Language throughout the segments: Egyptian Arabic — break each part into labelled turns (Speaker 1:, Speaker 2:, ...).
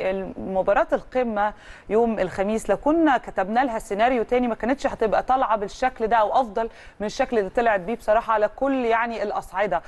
Speaker 1: مباراه القمه يوم الخميس لو كنا كتبنا لها سيناريو تاني ما كانتش هتبقى طالعه بالشكل ده او افضل من الشكل اللي طلعت بيه بصراحه على كل يعني الاصعده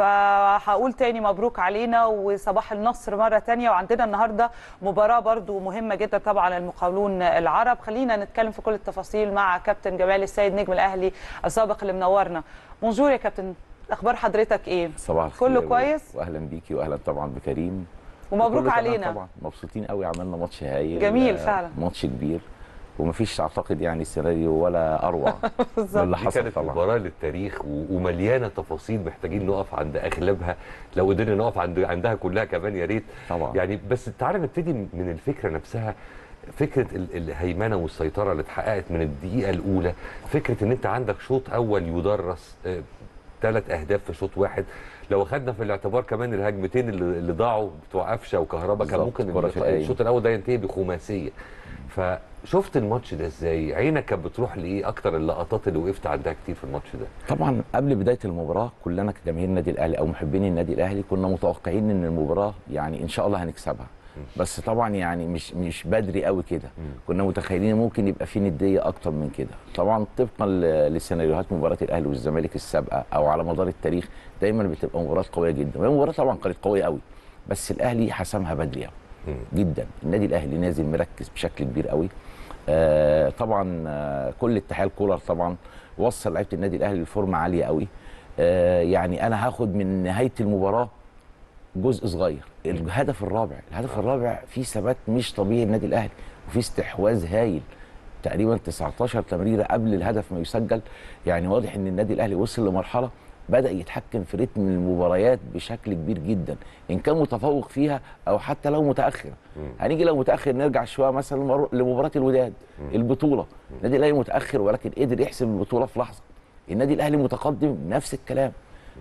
Speaker 1: فهقول تاني مبروك علينا وصباح النصر مره تانية وعندنا النهارده مباراه برضو مهمه جدا طبعا المقاولون العرب خلينا نتكلم في كل التفاصيل مع كابتن جمال السيد نجم الاهلي السابق اللي منورنا بونجور يا كابتن اخبار حضرتك ايه
Speaker 2: صباح الخير
Speaker 1: كله كويس
Speaker 2: واهلا بيكي واهلا طبعا بكريم
Speaker 1: ومبروك
Speaker 2: كله تمام
Speaker 1: علينا
Speaker 2: طبعا مبسوطين قوي عملنا ماتش هايل
Speaker 1: جميل
Speaker 2: آه،
Speaker 1: فعلا.
Speaker 2: ماتش كبير ومفيش اعتقد يعني سيناريو ولا اروع من اللي
Speaker 3: دي
Speaker 2: حصل
Speaker 3: كانت
Speaker 2: طبعا
Speaker 3: مباراه للتاريخ و- ومليانه تفاصيل محتاجين نقف عند اغلبها لو قدرنا نقف عند عندها كلها كمان يا ريت
Speaker 2: طبعا.
Speaker 3: يعني بس تعالى نبتدي من الفكره نفسها فكره ال- الهيمنه والسيطره اللي اتحققت من الدقيقه الاولى فكره ان انت عندك شوط اول يدرس ثلاث اهداف في شوط واحد لو اخذنا في الاعتبار كمان الهجمتين اللي, اللي ضاعوا بتوع قفشه وكهربا كان
Speaker 2: بالظبط،
Speaker 3: ممكن
Speaker 2: كرة في القايم.
Speaker 3: الشوط الاول ده ينتهي بخماسيه فشفت الماتش ده ازاي عينك كانت بتروح لايه اكتر اللقطات اللي وقفت عندها كتير في الماتش ده
Speaker 2: طبعا قبل بدايه المباراه كلنا كجماهير النادي الاهلي او محبين النادي الاهلي كنا متوقعين ان المباراه يعني ان شاء الله هنكسبها بس طبعا يعني مش مش بدري قوي كده كنا متخيلين ممكن يبقى في نديه اكتر من كده طبعا طبقا ل- لسيناريوهات مباراه الاهلي والزمالك السابقه او على مدار التاريخ دايما بتبقى مباراه قويه جدا وهي المباراه طبعا كانت قويه قوي بس الاهلي حسمها بدري قوي جدا النادي الاهلي نازل مركز بشكل كبير قوي آه طبعا آه كل التحيه لكولر طبعا وصل لعيبه النادي الاهلي لفورمه عاليه قوي آه يعني انا هاخد من نهايه المباراه جزء صغير الهدف الرابع الهدف الرابع فيه ثبات مش طبيعي النادي الاهلي وفيه استحواذ هايل تقريبا 19 تمريره قبل الهدف ما يسجل يعني واضح ان النادي الاهلي وصل لمرحله بدا يتحكم في رتم المباريات بشكل كبير جدا ان كان متفوق فيها او حتى لو متاخر هنيجي لو متاخر نرجع شويه مثلا لمر- لمباراه الوداد البطوله النادي الاهلي متاخر ولكن قدر يحسم البطوله في لحظه النادي الاهلي متقدم نفس الكلام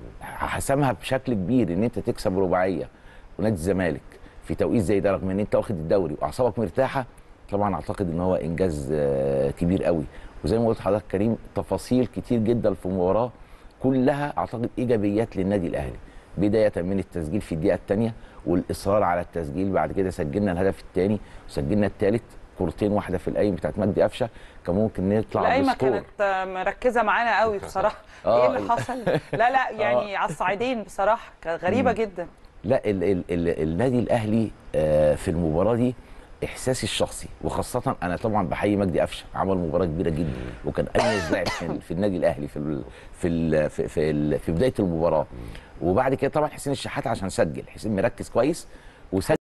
Speaker 2: حسمها بشكل كبير ان انت تكسب رباعيه ونادي الزمالك في توقيت زي ده رغم ان انت واخد الدوري واعصابك مرتاحه طبعا اعتقد ان هو انجاز آه، كبير قوي وزي ما قلت لحضرتك كريم تفاصيل كتير جدا في المباراه كلها اعتقد ايجابيات للنادي الاهلي بدايه من التسجيل في الدقيقه الثانيه والاصرار على التسجيل بعد كده سجلنا الهدف الثاني وسجلنا الثالث كورتين واحده في القايم بتاعت مجدي قفشه كان ممكن نطلع
Speaker 1: القايمه
Speaker 2: بسكور
Speaker 1: كانت آه، مركزه معانا قوي بصراحه
Speaker 2: آه.
Speaker 1: ايه اللي حصل لا لا يعني على الصعيدين بصراحه كانت غريبه جدا
Speaker 2: لا ال ال ال النادي الاهلي آه، في المباراه دي احساسي الشخصي وخاصه انا طبعا بحيي مجدي قفشه عمل مباراه كبيره جدا وكان اميز لاعب في, في النادي الاهلي في ال في ال في في, ال في بدايه المباراه وبعد كده طبعا حسين الشحات عشان سجل حسين مركز كويس وسجل